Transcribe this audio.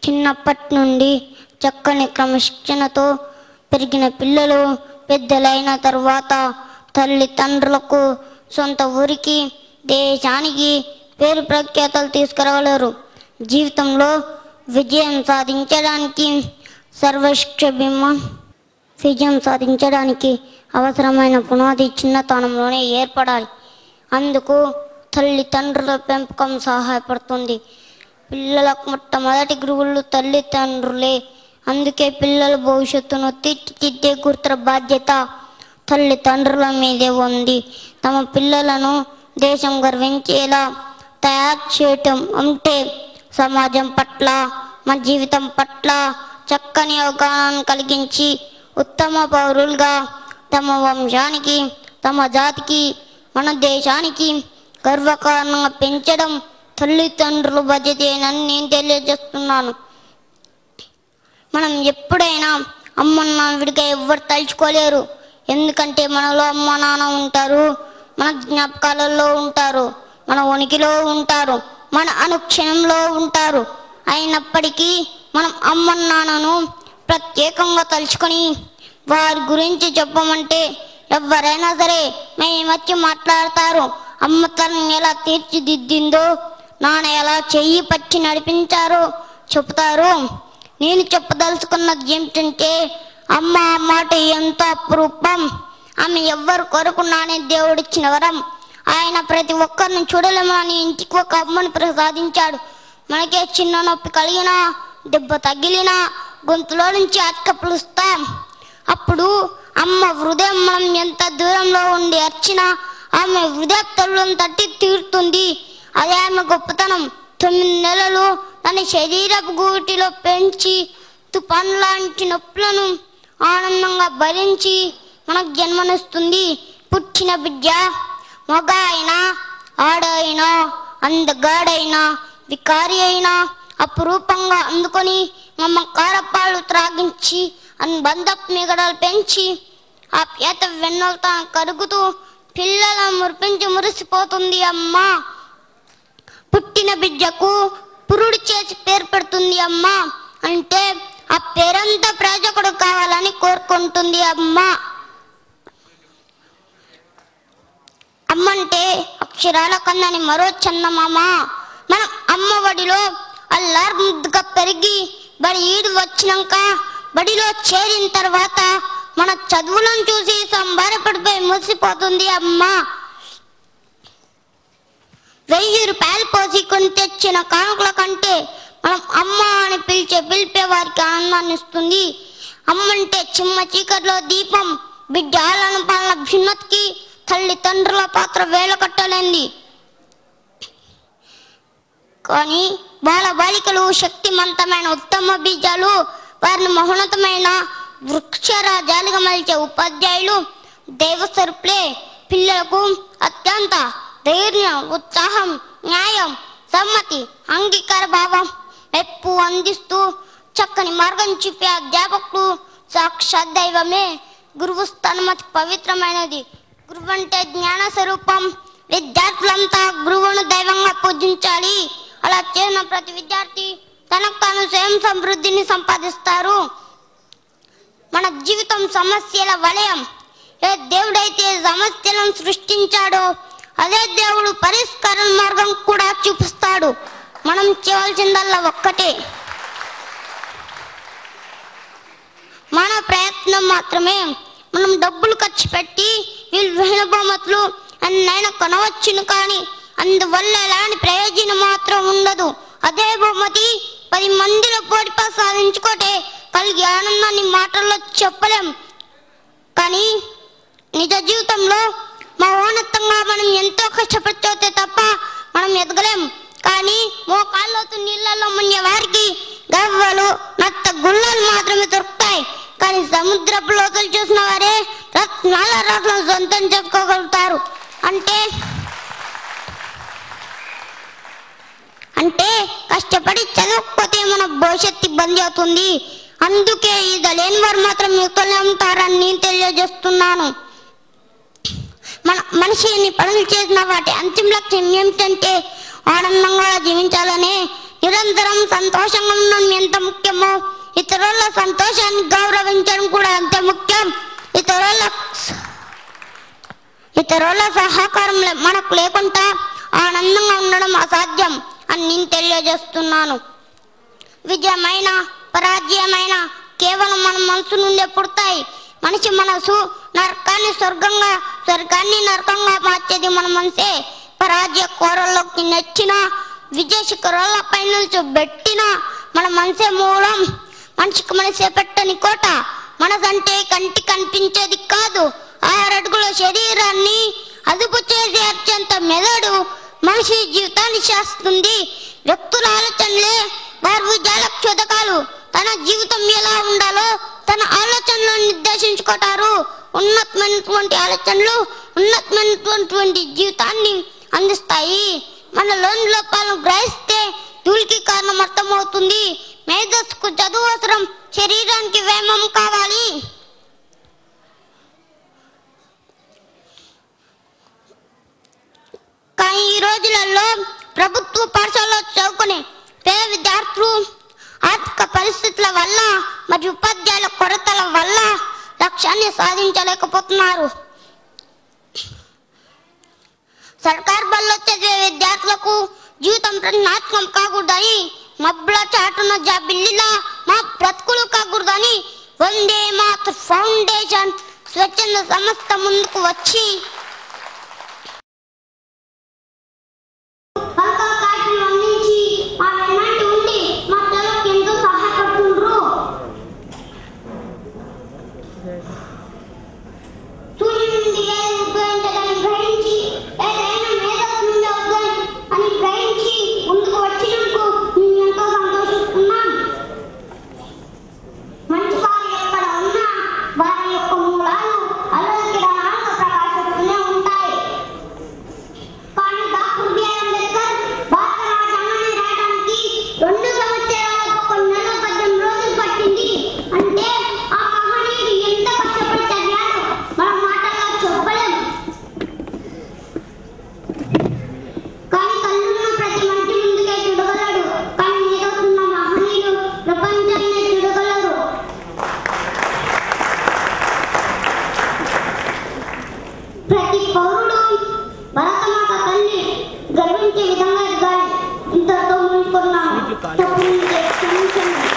చిన్నప్పటి నుండి చక్కని క్రమశిక్షణతో పెరిగిన పిల్లలు పెద్దలైన తర్వాత తల్లిదండ్రులకు సొంత ఊరికి దేశానికి పేరు ప్రఖ్యాతలు తీసుకురాగలరు జీవితంలో విజయం సాధించడానికి సర్వశిక్ష బీమా విజయం సాధించడానికి అవసరమైన పునాది చిన్నతనంలోనే ఏర్పడాలి అందుకు తల్లిదండ్రుల పెంపకం సహాయపడుతుంది పిల్లలకు మొట్టమొదటి గురువులు తల్లిదండ్రులే అందుకే పిల్లల భవిష్యత్తును తీర్చిదిద్దే గుర్తుల బాధ్యత తల్లిదండ్రుల మీదే ఉంది తమ పిల్లలను దేశం గర్వించేలా తయారు చేయటం అంటే సమాజం పట్ల మన జీవితం పట్ల చక్కని అవగాహన కలిగించి ఉత్తమ పౌరులుగా తమ వంశానికి తమ జాతికి మన దేశానికి గర్వకారణంగా పెంచడం తల్లిదండ్రుల బాధ్యతేనని నేను తెలియజేస్తున్నాను మనం ఎప్పుడైనా అమ్మ నాన్న విడిగా ఎవ్వరు తలుచుకోలేరు ఎందుకంటే మనలో అమ్మ నాన్న ఉంటారు మన జ్ఞాపకాలలో ఉంటారు మన ఉనికిలో ఉంటారు మన అనుక్షణంలో ఉంటారు అయినప్పటికీ మనం అమ్మ నాన్నను ప్రత్యేకంగా తలుచుకొని వారి గురించి చెప్పమంటే ఎవరైనా సరే మేము వచ్చి మాట్లాడతారు అమ్మ తనని ఎలా తీర్చిదిద్దిందో నాన్న ఎలా చెయ్యి పట్టి నడిపించారో చెప్తారు నేను చెప్పదలుచుకున్నది ఏమిటంటే అమ్మ ఆ మాట ఎంతో అపురూపం ఆమె ఎవ్వరు కొరకు నానే దేవుడిచ్చిన వరం ఆయన ప్రతి ఒక్కరిని చూడలేమని ఇంటికి ఒక అమ్మని ప్రసాదించాడు మనకే చిన్న నొప్పి కలిగినా దెబ్బ తగిలినా గొంతులో నుంచి అక్క పిలుస్తాం అప్పుడు అమ్మ హృదయం మనం ఎంత దూరంలో ఉండి అర్చినా ఆమె హృదయ తల్లులను తట్టి తీరుతుంది అదే ఆమె గొప్పతనం తొమ్మిది నెలలు తన శరీరపు గూటిలో పెంచి తుఫాన్ లాంటి నొప్పులను ఆనందంగా భరించి మనకు జన్మనిస్తుంది పుట్టిన బిడ్డ మగ అయినా ఆడ అయినా అందగాడైనా వికారి అయినా అపురూపంగా అందుకొని మమ్మకార పాలు త్రాగించి అనుబంధ మిగడలు పెంచి ఆ పేత వెన్నులతో కరుగుతూ పిల్లలను మురిపించి మురిసిపోతుంది అమ్మ పుట్టిన బిడ్డకు పురుడు చేసి పేరు పెడుతుంది అమ్మ అంటే ఆ పేరంతా ప్రయోజకుడు కావాలని కోరుకుంటుంది అమ్మ అమ్మంటే అక్షరాల కన్నని మరో చందమామ మనం అమ్మ బడిలో అల్లారు ముద్దుగా పెరిగి బడి ఈడు వచ్చినాక బడిలో చేరిన తర్వాత మన చదువులను చూసి సంబరపడిపోయి మురిసిపోతుంది అమ్మ వెయ్యి రూపాయలు పోసి కొని తెచ్చిన కానుకల కంటే మనం అమ్మ అని పిలిచే పిలిపే వారికి ఆనందాన్ని ఇస్తుంది అమ్మంటే చిమ్మ చీకట్లో దీపం బిడ్డ ఆలన పాలన భిన్నతికి తల్లిదండ్రుల పాత్ర వేల కట్టలేంది కానీ బాల బాలికలు శక్తిమంతమైన ఉత్తమ బీజాలు వారిని మహోన్నతమైన వృక్షరాజాలుగా మలిచే ఉపాధ్యాయులు దైవస్వరూపులే పిల్లలకు అత్యంత ధైర్యం ఉత్సాహం న్యాయం సమ్మతి అంగీకార భావం మెప్పు అందిస్తూ చక్కని మార్గం చూపే అధ్యాపకులు సాక్షాత్ దైవమే గురువు స్థానమతి పవిత్రమైనది గురువు అంటే జ్ఞాన స్వరూపం విద్యార్థులంతా గురువును దైవంగా పూజించాలి అలా చేసిన ప్రతి విద్యార్థి తనకు తాను స్వయం సమృద్ధిని సంపాదిస్తారు మన జీవితం సమస్యల వలయం ఏ దేవుడైతే సమస్యలను సృష్టించాడో అదే దేవుడు పరిష్కార మార్గం కూడా చూపిస్తాడు మనం చేయవలసిందల్లా ఒక్కటే మన ప్రయత్నం మాత్రమే మనం డబ్బులు ఖర్చు పెట్టి విలువైన బహుమతులు అన్నైనా కొనవచ్చును కానీ అందువల్ల ఎలాంటి ప్రయోజనం మాత్రం ఉండదు అదే బహుమతి పది మందిలో పోటీ సాధించుకోటే కలిగే ఆనందాన్ని మాటల్లో చెప్పలేం కానీ నిజ జీవితంలో మా ఉన్నతంగా మనం ఎంతో కష్టపడితే తప్ప మనం ఎదగలేం కానీ మోకాళ్ళతో నీళ్ళల్లో మునిగే వారికి గవ్వలు నత్త గుళ్ళలు మాత్రమే దొరుకుతాయి కానీ సముద్రపు లోతులు చూసిన వారే రత్నాల రత్నం సొంతం చేసుకోగలుగుతారు అంటే అంటే కష్టపడి చదవకపోతే మన భవిష్యత్తు ఇబ్బంది అవుతుంది అందుకే ఇది లేని వారు మాత్రం యుక్తలే ఉంటారని నేను తెలియజేస్తున్నాను మన మనిషి ఎన్ని పనులు చేసిన వాటి అంతిమ లక్ష్యం ఏమిటంటే ఆనందంగా జీవించాలని నిరంతరం సంతోషంగా ఉండడం ఎంత ముఖ్యమో ఇతరుల సంతోషాన్ని గౌరవించడం కూడా అంతే ముఖ్యం ఇతరుల ఇతరుల సహకారం లే- మనకు లేకుండా ఆనందంగా ఉండడం అసాధ్యం అని నేను తెలియజేస్తున్నాను విజయమైన పరాజయమైన కేవలం మన మనసు నుండే పుడతాయి మనిషి మనసు నరకాన్ని స్వర్గంగా స్వర్గాన్ని నరకంగా మార్చేది మన మనసే పరాజయ కోరల్లోకి నెచ్చిన విజయ శిఖరాలపై నిల్చోబెట్టిన మన మనసే మూలం మనిషికి మనసే పెట్టని కోట మనసంటే కంటి కనిపించేది కాదు ఆరడుగుల శరీరాన్ని అదుపు చేసే అత్యంత మెదడు మనిషి జీవితాన్ని శాస్తుంది వ్యక్తుల ఆలోచనలే వారి విజయాల క్షోధకాలు తన జీవితం ఎలా ఉండాలో తన ఆలోచనలు నిర్దేశించుకుంటారు ఉన్నతమైనటువంటి ఆలోచనలు ఉన్నతమైనటువంటి జీవితాన్ని అందిస్తాయి మనలోని లోపాలను గ్రహిస్తే ధూళికి కారణం అర్థమవుతుంది మేధస్సుకు చదువు అవసరం శరీరానికి వ్యాయామం కావాలి కానీ ఈ రోజులలో ప్రభుత్వ పాఠశాలలో చదువుకునే పేద విద్యార్థులు ఆర్థిక పరిస్థితుల వల్ల మరియు ఉపాధ్యాయుల కొరతల వల్ల లక్ష్యాన్ని సాధించలేకపోతున్నారు సర్కార్ బల్లో చదివే విద్యార్థులకు జీవితం నాశనం కాకూడదని మబ్బుల చాటున జాబిల్లిలా మా బ్రతుకులు కాకూడదని వందే మాత్ ఫౌండేషన్ స్వచ్ఛంద సంస్థ ముందుకు వచ్చి పలక కార్డులు అందించి మా వెన్నంటి ఉండి మా చదువుకి ఎంతో సహాయపడుతుండ్రు సూర్యుడి నుండి వేలు ఉపయోగించదని గ్రహించి ఏదైనా మేధస్సు నుండి ఉద్భవం అని గ్రహించి ముందుకు వచ్చినందుకు మేము ఎంతో సంతోషిస్తున్నాం మంచి వారు ఎక్కడ ఉన్నా వారి యొక్క మూలాలు అలకిరణాలుగా ప్రకాశిస్తూనే ఉంటాయి కానీ డాక్టర్ బిఆర్ అంబేద్కర్ భారత రాజ్యాంగాన్ని రాయడానికి రెండు సంవత్సరాలకు కొన్ని నెలల పద్దెనిమిది రోజులు పట్టింది అంటే ఆ మహనీయుడు ఎంత కష్టపడి చదివాడు మన మాటల్లో చెప్పలేం కానీ కళ్ళున్న ప్రతి మనిషి ముందుకే చూడగలడు కానీ మేధస్సున్న మహనీయుడు ప్రపంచాన్ని చూడగలరు ప్రతి పౌరుడు భరతమాత తల్లి గర్వించే విధంగా ఎదగాలి ఇంతతో మునుకున్నాను తప్పు ఉంటే క్షమించండి